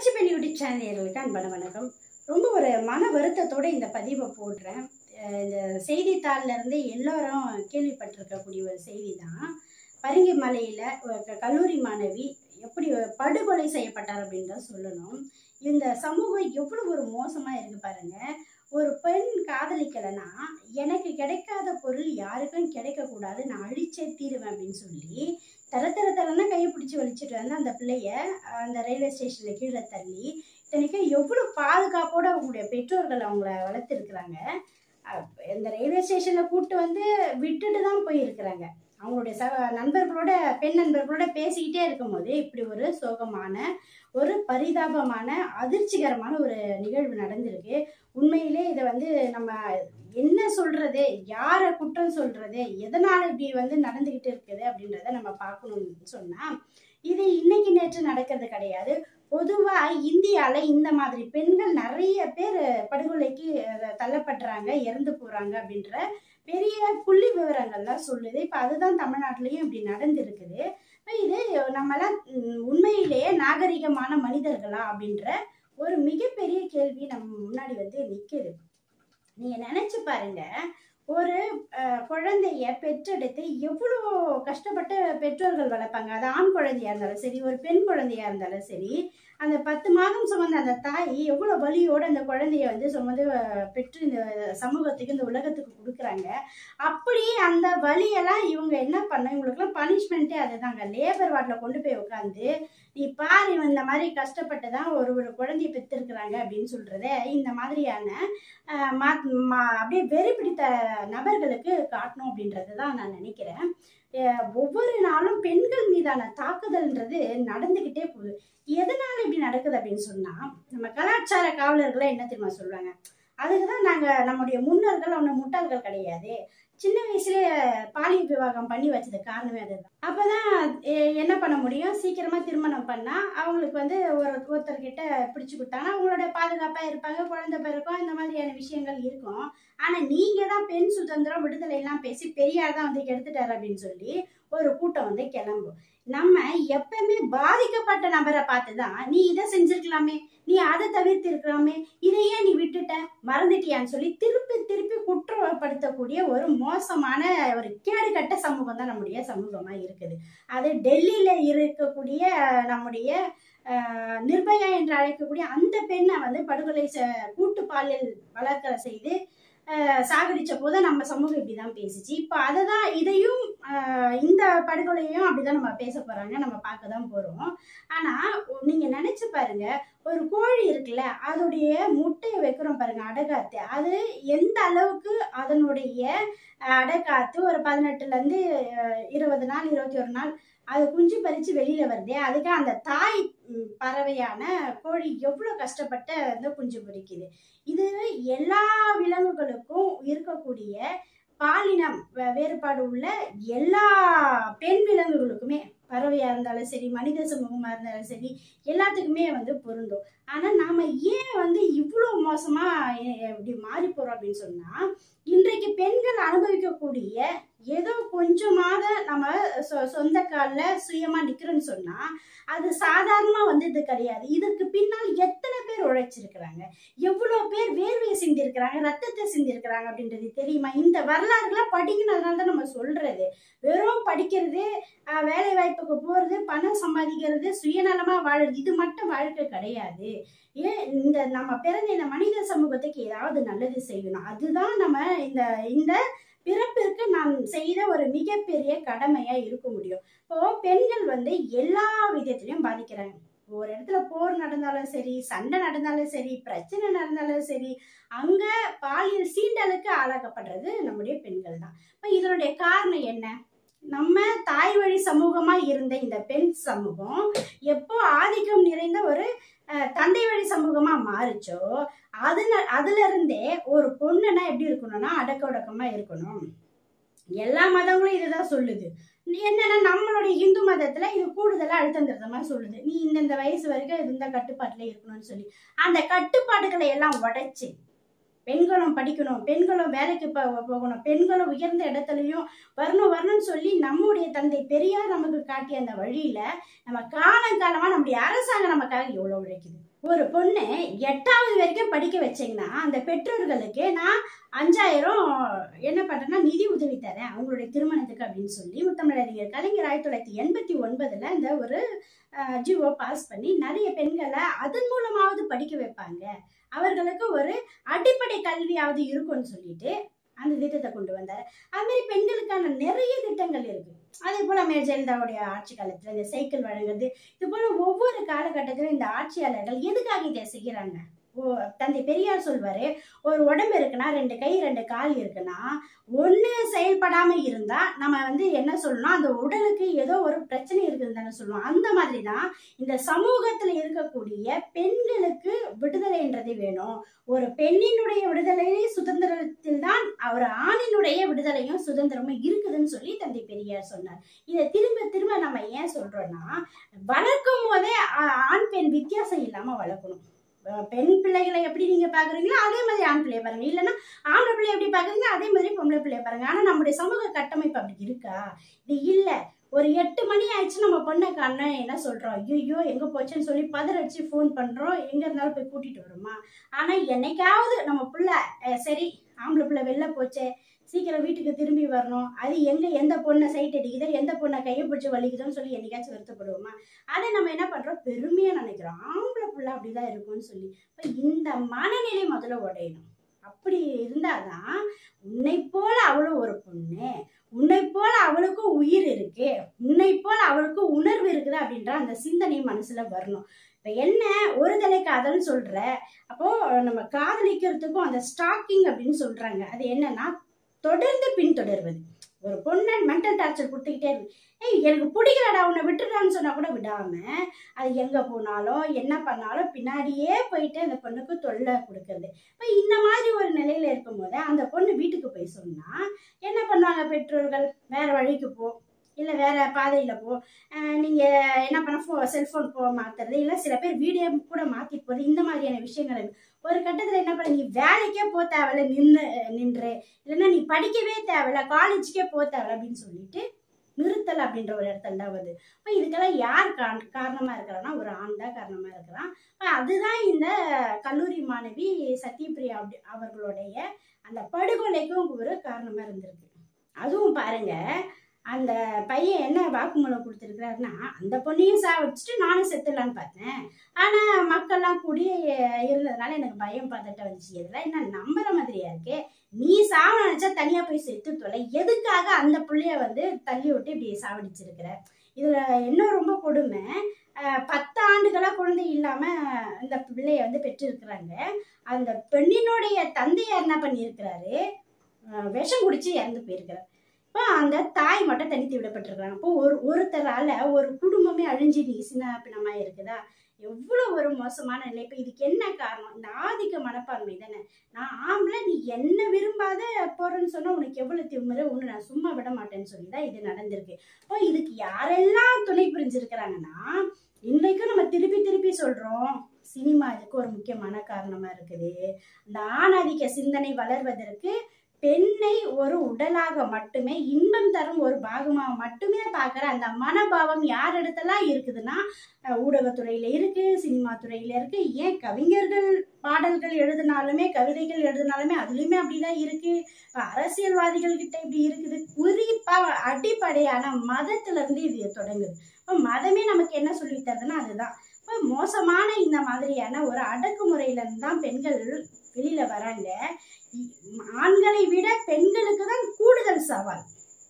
புரட்சி பெண் யூடியூப் சேனல்களுக்கு அன்பான வணக்கம் ரொம்ப ஒரு மன வருத்தத்தோட இந்த பதிவை போடுறேன் அஹ் இந்த செய்தித்தாள்ல இருந்து எல்லாரும் கேள்விப்பட்டிருக்கக்கூடிய ஒரு செய்தி தான் பரிங்கி மலையில ஒரு க- கல்லூரி மாணவி எப்படி ஒரு படுகொலை செய்யப்பட்டார் அப்படின்னு தான் சொல்லணும் இந்த சமூகம் எவ்வளவு ஒரு மோசமா இருக்கு பாருங்க ஒரு பெண் காதலிக்கலைன்னா எனக்கு கிடைக்காத பொருள் யாருக்கும் கிடைக்கக்கூடாது நான் அழிச்சே தீருவேன் அப்படின்னு சொல்லி தர தர தரன்னா கையை பிடிச்சி வலிச்சிட்டு வந்து அந்த பிள்ளைய அந்த ரயில்வே ஸ்டேஷனில் கீழே தள்ளி இத்தனைக்கும் எவ்வளோ பாதுகாப்போட அவங்களுடைய பெற்றோர்கள் அவங்கள வளர்த்துருக்குறாங்க இந்த ரயில்வே ஸ்டேஷனில் கூப்பிட்டு வந்து விட்டுட்டு தான் போயிருக்கிறாங்க அவங்களுடைய ச நண்பர்களோட பெண் நண்பர்களோட பேசிக்கிட்டே இருக்கும்போது இப்படி ஒரு சோகமான ஒரு பரிதாபமான அதிர்ச்சிகரமான ஒரு நிகழ்வு நடந்திருக்கு உண்மையிலே இதை வந்து நம்ம என்ன சொல்றது யாரை குற்றம் சொல்றது எதனால இப்படி வந்து நடந்துகிட்டு இருக்குது அப்படின்றத நம்ம பார்க்கணும்னு சொன்னா இது இன்னைக்கு நேற்று நடக்கிறது கிடையாது பொதுவா இந்தியால இந்த மாதிரி பெண்கள் நிறைய பேர் படுகொலைக்கு அஹ், தள்ளப்படுறாங்க இறந்து போறாங்க அப்படின்ற பெரிய புள்ளி விவரங்கள்லாம் சொல்லுது இப்ப அதுதான் தமிழ்நாட்டிலையும் இப்படி நடந்திருக்குது இப்ப இது நம்மளாம் உம், உண்மையிலேயே நாகரிகமான மனிதர்களா அப்படின்ற ஒரு மிகப்பெரிய கேள்வி நம்ம முன்னாடி வந்து நிக்குது நீங்க நினைச்சு பாருங்க ஒரு அஹ், குழந்தைய பெற்றெடுத்து எவ்வளோ கஷ்டப்பட்டு பெற்றோர்கள் வளர்ப்பாங்க அது ஆண் குழந்தையா இருந்தாலும் சரி ஒரு பெண் குழந்தையா இருந்தாலும் சரி அந்த பத்து மாதம் சுமந்த அந்த தாய் எவ்வளோ வலியோட அந்த குழந்தைய வந்து சுமந்து அஹ், பெற்று இந்த சமூகத்துக்கு இந்த உலகத்துக்கு கொடுக்குறாங்க அப்படி அந்த வலியெல்லாம் இவங்க என்ன பண்ண இவங்களுக்குலாம் பனிஷ்மெண்ட்டே அதுதாங்க லேபர் வார்டில் கொண்டு போய் உட்காந்து நீ பாரு இவன் இந்த மாதிரி கஷ்டப்பட்டு தான் ஒரு ஒரு குழந்தைய பெற்றிருக்கிறாங்க அப்படின்னு சொல்றத இந்த மாதிரியான அஹ், மா- மா- அப்படியே வெறி பிடித்த நபர்களுக்கு காட்டணும் அப்படின்றது தான் நான் நினைக்கிறேன் அஹ், ஒவ்வொரு நாளும் பெண்கள் மீதான தாக்குதல்ன்றது நடந்துக்கிட்டே போகுது எதனால இப்படி நடக்குது அப்படின்னு சொன்னா நம்ம கலாச்சார காவலர்களை என்ன தெரியுமா சொல்றாங்க அதுக்கு தான் நாங்க நம்முடைய முன்னோர்கள் ஒன்றும் முட்டாள்கள் கிடையாது சின்ன வயசுல பாலியல் விவாகம் பண்ணி வச்சது காரணமே அதுதான் அப்பதான் எ- என்ன பண்ண முடியும் சீக்கிரமா திருமணம் பண்ணா அவங்களுக்கு வந்து ஒரு ஒருத்தர்கிட்ட பிடிச்சு கொடுத்தாங்கன்னா அவங்களோட பாதுகாப்பா இருப்பாங்க குழந்தை பிறக்கும் இந்த மாதிரியான விஷயங்கள் இருக்கும் ஆனா நீங்க தான் பெண் சுதந்திரம் விடுதலை எல்லாம் பேசி பெரியார் தான் வந்து கெடுத்துட்டாரு அப்படின்னு சொல்லி ஒரு கூட்டம் வந்து கிளம்பும் நம்ம எப்பவுமே பாதிக்கப்பட்ட நபரை பார்த்துதான் நீ இதை செஞ்சிருக்கலாமே நீ அதை தவிர்த்து இருக்கலாமே இதை ஏன் நீ விட்டுட்ட மறந்துட்டியான்னு சொல்லி திருப்பி திருப்பி குற்றப்படுத்தக்கூடிய ஒரு மோசமான ஒரு கேடுகட்ட சமூகம் தான் நம்முடைய சமூகமா இருக்குது அது டெல்லியில இருக்கக்கூடிய நம்முடைய அஹ், நிர்பயா என்று அழைக்கக்கூடிய அந்த பெண்ணை வந்து படுகொலை செ- கூட்டு பாலியல் வளர்க்க செய்து அஹ், சாகடிச்ச போது நம்ம சமூகம் இப்படிதான் பேசிச்சு இப்போ அதை தான் இதையும் அஹ், இந்த படுகொலையும் அப்படிதான் நம்ம பேச போறாங்க நம்ம பார்க்க தான் போறோம் ஆனா நீங்க நினைச்சு பாருங்க ஒரு கோழி இருக்குல்ல அதோடைய முட்டையை வைக்கிறோம் பாருங்க அடகாத்து அது எந்த அளவுக்கு அதனுடைய அஹ், அடைக்காத்து ஒரு பதினெட்டுல இருந்து அஹ், இருபது நாள் இருபத்தி ஒரு நாள் அது குஞ்சு பறிச்சு வெளியில வருதே அதுக்கு அந்த தாய் ம், பறவையான கோழி எவ்வளவு கஷ்டப்பட்டு வந்து குஞ்சு பொரிக்குது இது எல்லா விலங்குகளுக்கும் இருக்கக்கூடிய பாலினம் வே- வேறுபாடு உள்ள எல்லா பெண் விலங்குகளுக்குமே பறவையா இருந்தாலும் சரி மனித சமூகமா இருந்தாலும் சரி எல்லாத்துக்குமே வந்து பொருந்தும் ஆனா நாம ஏன் வந்து இவ்வளோ மோசமா எ- இப்படி மாறி போறோம் அப்படின்னு சொன்னா இன்றைக்கு பெண்கள் அனுபவிக்கக்கூடிய ஏதோ கொஞ்சமாத நம்ம சொ- சொந்த காலில் சுயமா நிக்கிறோம்னு சொன்னா அது சாதாரணமா வந்தது கிடையாது இதற்கு பின்னால் எத்தனை பேர் உழைச்சிருக்கிறாங்க எவ்வளோ பேர் வேர்வையை சிந்திருக்கிறாங்க ரத்தத்தை சிந்திருக்கிறாங்க அப்படின்றது தெரியுமா இந்த வரலாறுலாம் படிக்கணும்னால தான் நம்ம சொல்றது வெறும் படிக்கிறது ஆஹ், வேலை வாய்ப்புக்கு போறது பணம் சம்பாதிக்கிறது சுயநலமா வாழுறது இது மட்டும் வாழ்க்கை கிடையாது ஏன் இந்த நம்ம பிறந்த இந்த மனித சமூகத்துக்கு ஏதாவது நல்லது செய்யணும் அதுதான் நம்ம இந்த இந்த பிறப்பிற்கு நாம் செய்த ஒரு மிகப்பெரிய கடமையா இருக்க முடியும் இப்போ பெண்கள் வந்து எல்லா விதத்திலையும் பாதிக்கிறாங்க ஒரு இடத்துல போர் நடந்தாலும் சரி சண்டை நடந்தாலும் சரி பிரச்சனை நடந்தாலும் சரி அங்க பாலியல் சீண்டலுக்கு ஆளாக்கப்படுறது நம்முடைய பெண்கள் தான் இப்போ இதனுடைய காரணம் என்ன நம்ம தாய் வழி சமூகமா இருந்த இந்த பெண் சமூகம் எப்போ ஆதிக்கம் நிறைந்த ஒரு அஹ், தந்தை வழி சமூகமா மாறுச்சோ அதுல அதுல இருந்தே ஒரு பொண்ணுனா எப்படி இருக்கணும்னா அடக்க ஒடுக்கமா இருக்கணும் எல்லா மதங்களும் இதுதான் சொல்லுது என்னன்னா நம்மளுடைய இந்து மதத்துல இது கூடுதலா அழுத்தம் திருத்தமா சொல்லுது நீ இந்தந்த வயசு வரைக்கும் இது இந்த கட்டுப்பாட்டுல இருக்கணும்னு சொல்லி அந்த கட்டுப்பாடுகளை எல்லாம் உடைச்சு பெண்களும் படிக்கணும் பெண்களும் வேலைக்கு போ- போகணும் பெண்களும் உயர்ந்த இடத்துலையும் வரணும் வரணும்னு சொல்லி நம்முடைய தந்தை பெரியார் நமக்கு காட்டிய அந்த வழியில நம்ம காலங்காலமா நம்முடைய அரசாங்கம் நமக்காக எவ்வளவு உழைக்குது ஒரு பொண்ணு எட்டாவது வரைக்கும் படிக்க வச்சீங்கன்னா அந்த பெற்றோர்களுக்கு நான் அஞ்சாயிரம் என்ன பண்றேன்னா நிதி உதவி தரேன் அவங்களுடைய திருமணத்துக்கு அப்படின்னு சொல்லி முத்தமிழறிஞர் கலைஞர் ஆயிரத்தி தொள்ளாயிரத்தி எண்பத்தி ஒன்பதுல இந்த ஒரு ஜிஓ பாஸ் பண்ணி நிறைய பெண்களை அதன் மூலமாவது படிக்க வைப்பாங்க அவர்களுக்கு ஒரு அடிப்படை கல்வியாவது இருக்கும்னு சொல்லிட்டு அந்த திட்டத்தை கொண்டு வந்தார் அது மாதிரி பெண்களுக்கான நிறைய திட்டங்கள் இருக்கு அதே போல மேயர் ஜெயலலிதாவுடைய ஆட்சி காலத்துல இந்த சைக்கிள் வழங்குறது இது போல ஒவ்வொரு காலகட்டத்திலும் இந்த ஆட்சியாளர்கள் எதுக்காக இதை செய்யறாங்க ஓ தந்தை பெரியார் சொல்வாரு ஒரு உடம்பு இருக்குன்னா ரெண்டு கை ரெண்டு கால் இருக்குன்னா ஒண்ணு செயல்படாம இருந்தா நம்ம வந்து என்ன சொல்லணும் அந்த உடலுக்கு ஏதோ ஒரு பிரச்சனை இருக்குதுன்னு தானே சொல்லுவோம் அந்த மாதிரி தான் இந்த சமூகத்துல இருக்கக்கூடிய பெண்களுக்கு விடுதலைன்றது வேணும் ஒரு பெண்ணினுடைய விடுதலை சுதந்திரத்தில் தான் ஒரு ஆணினுடைய விடுதலையும் சுதந்திரமும் இருக்குதுன்னு சொல்லி தந்தை பெரியார் சொன்னார் இதை திரும்ப திரும்ப நம்ம ஏன் சொல்றோம்னா வளர்க்கும் போதே ஆ- ஆண் பெண் வித்தியாசம் இல்லாம வளர்க்கணும் அஹ் பெண் பிள்ளைகளை எப்படி நீங்க பாக்குறீங்களோ அதே மாதிரி ஆண் பிள்ளைய பாருங்க இல்லைன்னா ஆம்பளை பிள்ளை எப்படி பாக்குறீங்க அதே மாதிரி பொம்பளை பிள்ளைய பாருங்க ஆனா நம்முடைய சமூக கட்டமைப்பு அப்படி இருக்கா இது இல்ல ஒரு எட்டு மணி ஆயிடுச்சு நம்ம பொண்ணை காண என்ன சொல்றோம் ஐயோ எங்க போச்சுன்னு சொல்லி பதறடிச்சு ஃபோன் பண்றோம் எங்க இருந்தாலும் போய் கூட்டிட்டு வரோமா ஆனா என்னைக்காவது நம்ம பிள்ளை அஹ் சரி ஆம்பளை பிள்ளை வெளில போச்சே சீக்கிரம் வீட்டுக்கு திரும்பி வரணும் அது எங்க எந்த பொண்ணை சைட் அடிக்குதோ எந்த பொண்ணை கையை பிடிச்சி வலிக்குதோன்னு சொல்லி என்னைக்காச்சும் வருத்தப்படுவோமா அதை நம்ம என்ன பண்றோம் பெருமையா நினைக்கிறோம் ஆம்பளை பிள்ளை அப்படிதான் இருக்கும்னு சொல்லி இப்ப இந்த மனநிலை முதல்ல உடையணும் அப்படி இருந்தாதான் உன்னை போல அவளும் ஒரு பொண்ணு உன்னை போல அவளுக்கும் உயிர் இருக்கு உன்னை போல அவளுக்கு உணர்வு இருக்குது அப்படின்ற அந்த சிந்தனை மனசுல வரணும் இப்ப என்ன ஒரு தலை காதல்னு சொல்ற அப்போ நம்ம காதலிக்கிறதுக்கும் அந்த ஸ்டாக்கிங் அப்படின்னு சொல்றாங்க அது என்னன்னா தொடர்ந்து பின்தொடர்வது ஒரு பொண்ணை மென்டல் டார்ச்சர் கொடுத்துக்கிட்டே இருக்கு ஏய் எனக்கு பிடிக்கலடா உன்னை விட்டுறான்னு சொன்னா கூட விடாம அது எங்க போனாலும் என்ன பண்ணாலும் பின்னாடியே போயிட்டு அந்த பொண்ணுக்கு தொல்லை கொடுக்கறது இப்போ இந்த மாதிரி ஒரு நிலையில இருக்கும்போது அந்த பொண்ணு வீட்டுக்கு போய் சொன்னா என்ன பண்ணுவாங்க பெற்றோர்கள் வேற வழிக்கு போ இல்லை வேற பாதையில போ அஹ் நீங்க என்ன பண்ண ஃபோ செல்போன் போ மாத்துறது இல்லை சில பேர் வீடியோ கூட மாத்திட்டு போறது இந்த மாதிரியான விஷயங்கள் இருக்கு ஒரு கட்டத்துல என்ன பண்ண நீ வேலைக்கே போ தேவையில்ல நின்று நின்று இல்லைன்னா நீ படிக்கவே தேவையில்ல காலேஜுக்கே போ தேவையில்ல அப்படின்னு சொல்லிட்டு நிறுத்தல் அப்படின்ற ஒரு இடத்துல தான் வருது இப்போ இதுக்கெல்லாம் யார் கா- காரணமா இருக்கிறான்னா ஒரு ஆண் தான் காரணமா இருக்கிறான் அப்ப அதுதான் இந்த கல்லூரி மாணவி சத்யபிரியா அப்படி அவர்களுடைய அந்த படுகொலைக்கும் ஒரு காரணமா இருந்திருக்கு அதுவும் பாருங்க அந்த பையன் என்ன வாக்குமூலம் கொடுத்துருக்கிறாருன்னா அந்த பொண்ணையும் சாவடிச்சுட்டு நானும் செத்துடலான்னு பார்த்தேன் ஆனா மக்கள்லாம் கூடி இருந்ததுனால எனக்கு பயம் பதட்டம் வந்துச்சு இதெல்லாம் என்ன நம்புற மாதிரியா இருக்கு நீ சாவ நினைச்சா தனியா போய் செத்து தொலை எதுக்காக அந்த புள்ளைய வந்து தள்ளி விட்டு இப்படி சாவடிச்சிருக்கிற இதுல என்ன ரொம்ப கொடுமை அஹ், பத்து ஆண்டுகளா குழந்தை இல்லாம இந்த பிள்ளைய வந்து பெற்றிருக்கிறாங்க அந்த பெண்ணினுடைய தந்தையார் என்ன பண்ணியிருக்கிறாரு அஹ், விஷம் குடிச்சு இறந்து போயிருக்கிறார் இப்போ அந்த தாய் மட்டும் தனித்து விடப்பட்டிருக்கிறாங்க இப்போ ஒரு ஒருத்தரால ஒரு குடும்பமே அழிஞ்சு நீ சின்ன பின்னமா இருக்குதா எவ்வளோ ஒரு மோசமான நிலை இப்போ இதுக்கு என்ன காரணம் இந்த ஆதிக்க மனப்பான்மை தானே நான் ஆம்பளை நீ என்ன விரும்பாத போறேன்னு சொன்னா உனக்கு எவ்வளவு திமுறை ஒன்று நான் சும்மா விட மாட்டேன்னு சொல்லி தான் இது நடந்திருக்கு இப்போ இதுக்கு யாரெல்லாம் துணை புரிஞ்சிருக்கிறாங்கன்னா இன்னைக்கும் நம்ம திருப்பி திருப்பி சொல்றோம் சினிமா இதுக்கு ஒரு முக்கியமான காரணமா இருக்குது இந்த ஆணாதிக்க சிந்தனை வளர்வதற்கு பெண்ணை ஒரு உடலாக மட்டுமே இன்பம் தரும் ஒரு பாகமாக மட்டுமே பார்க்குற அந்த மனபாவம் யார் இடத்துலாம் இருக்குதுன்னா அஹ் ஊடகத்துறையில இருக்கு சினிமா துறையில இருக்கு ஏன் கவிஞர்கள் பாடல்கள் எழுதினாலுமே கவிதைகள் எழுதினாலுமே அதுலயுமே அப்படிதான் இருக்கு இப்ப அரசியல்வாதிகள் கிட்ட இப்படி இருக்குது குறிப்பா அடிப்படையான மதத்துல இருந்து இது தொடங்குது இப்ப மதமே நமக்கு என்ன சொல்லி தருதுன்னா அதுதான் இப்ப மோசமான இந்த மாதிரியான ஒரு அடக்குமுறையில இருந்து தான் பெண்கள் வெளியில வராங்க இ- ஆண்களை விட பெண்களுக்கு தான் கூடுதல் சவால்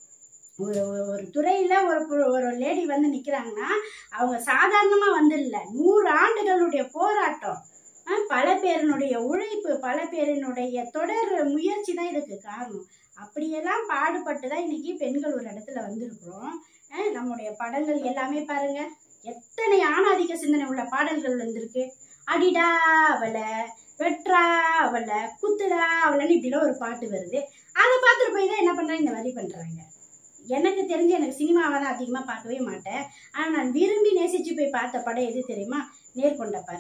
ஒரு ஒரு- ஒரு துறையில ஒரு பு- ஒரு லேடி வந்து நிக்கிறாங்கன்னா அவங்க சாதாரணமா வந்து இல்ல நூறு ஆண்டுகளுடைய போராட்டம் அஹ் பல பேரினுடைய உழைப்பு பல பேரினுடைய தொடர் முயற்சி தான் இதுக்கு காரணம் அப்படியெல்லாம் பாடுபட்டு தான் இன்னைக்கு பெண்கள் ஒரு இடத்துல வந்திருக்கிறோம் அஹ் நம்முடைய படங்கள் எல்லாமே பாருங்க எத்தனை ஆணாதிக்க சிந்தனை உள்ள பாடல்கள் வந்திருக்கு அடிடா அவளை வெட்றா அவளை குத்துடா அவளைன்னு இப்படிலாம் ஒரு பாட்டு வருது அதை பார்த்துட்டு போய் தான் என்ன பண்றாங்க இந்த மாதிரி பண்றாங்க எனக்கு தெரிஞ்சு எனக்கு சினிமாவை தான் அதிகமாக பார்க்கவே மாட்டேன் ஆனால் நான் விரும்பி நேசிச்சு போய் பார்த்த படம் எது தெரியுமா நேர்கொண்ட பாரு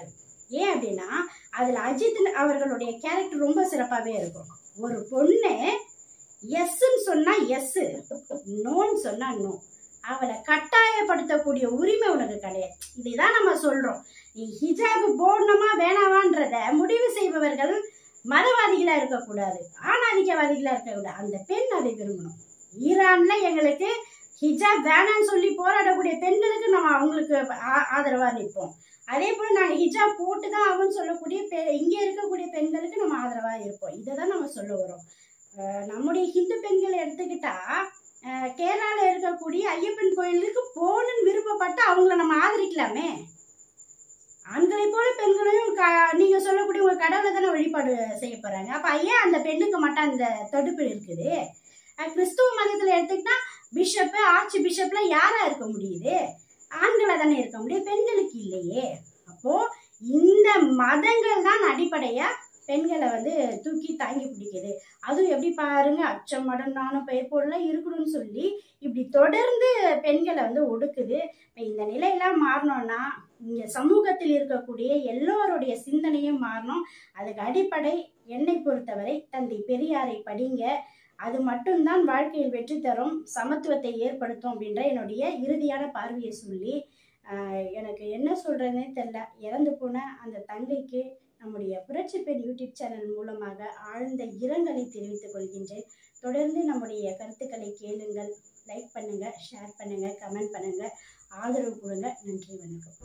ஏன் அப்படின்னா அதில் அஜித் அவர்களுடைய கேரக்டர் ரொம்ப சிறப்பாகவே இருக்கும் ஒரு பொண்ணு எஸ்ன்னு சொன்னா எஸ் நோன்னு சொன்னா நோ அவளை கட்டாயப்படுத்தக்கூடிய உரிமை உனக்கு கிடையாது இதுதான் நம்ம சொல்றோம் நீ ஹிஜாப் போடணுமா வேணாமான்றத முடிவு செய்பவர்கள் மதவாதிகளா இருக்கக்கூடாது ஆணாதிக்கவாதிகளா இருக்கக்கூடாது அந்த பெண் அதை விரும்பணும் ஈரான்ல எங்களுக்கு ஹிஜாப் வேணாம்னு சொல்லி போராடக்கூடிய பெண்களுக்கு நம்ம அவங்களுக்கு ஆ- ஆதரவா நிற்போம் அதே போல நாங்க ஹிஜாப் போட்டு தான் ஆகும்னு சொல்லக்கூடிய பெ- இங்க இருக்கக்கூடிய பெண்களுக்கு நம்ம ஆதரவா இருப்போம் இதை தான் நம்ம சொல்ல வரோம் அஹ் நம்முடைய ஹிந்து பெண்களை எடுத்துக்கிட்டா அஹ் கேரளால இருக்கக்கூடிய ஐயப்பன் கோயிலுக்கு போகணும்னு விருப்பப்பட்டு அவங்கள நம்ம ஆதரிக்கலாமே ஆண்களை போல பெண்களையும் க- நீங்க சொல்லக்கூடிய உங்க கடவுளை தானே வழிபாடு செய்ய போறாங்க அப்ப ஏன் அந்த பெண்ணுக்கு மட்டும் அந்த தடுப்பு இருக்குது அஹ் கிறிஸ்துவ மதத்துல எடுத்துக்கிட்டா பிஷப்பு ஆர்ச்சி பிஷப்ல யாரா இருக்க முடியுது ஆண்களா தானே இருக்க முடியும் பெண்களுக்கு இல்லையே அப்போ இந்த மதங்கள் தான் அடிப்படையா பெண்களை வந்து தூக்கி தாங்கி பிடிக்குது அதுவும் எப்படி பாருங்க அச்சம் மடம் நானும் பெயர்ப்போடலாம் இருக்கணும்னு சொல்லி இப்படி தொடர்ந்து பெண்களை வந்து ஒடுக்குது இப்போ இந்த நிலையெல்லாம் மாறணும்னா இங்க சமூகத்தில் இருக்கக்கூடிய எல்லோருடைய சிந்தனையும் மாறணும் அதுக்கு அடிப்படை என்னை பொறுத்தவரை தந்தை பெரியாரை படிங்க அது மட்டும்தான் வாழ்க்கையில் வெற்றி தரும் சமத்துவத்தை ஏற்படுத்தும் அப்படின்ற என்னுடைய இறுதியான பார்வையை சொல்லி ஆஹ், எனக்கு என்ன சொல்றதுனே தெரியல இறந்து போன அந்த தங்கைக்கு நம்முடைய புரட்சி பெண் யூடியூப் சேனல் மூலமாக ஆழ்ந்த இரங்கலை தெரிவித்துக் கொள்கின்றேன் தொடர்ந்து நம்முடைய கருத்துக்களை கேளுங்கள் லைக் பண்ணுங்க ஷேர் பண்ணுங்க கமெண்ட் பண்ணுங்க ஆதரவு கொடுங்க நன்றி வணக்கம்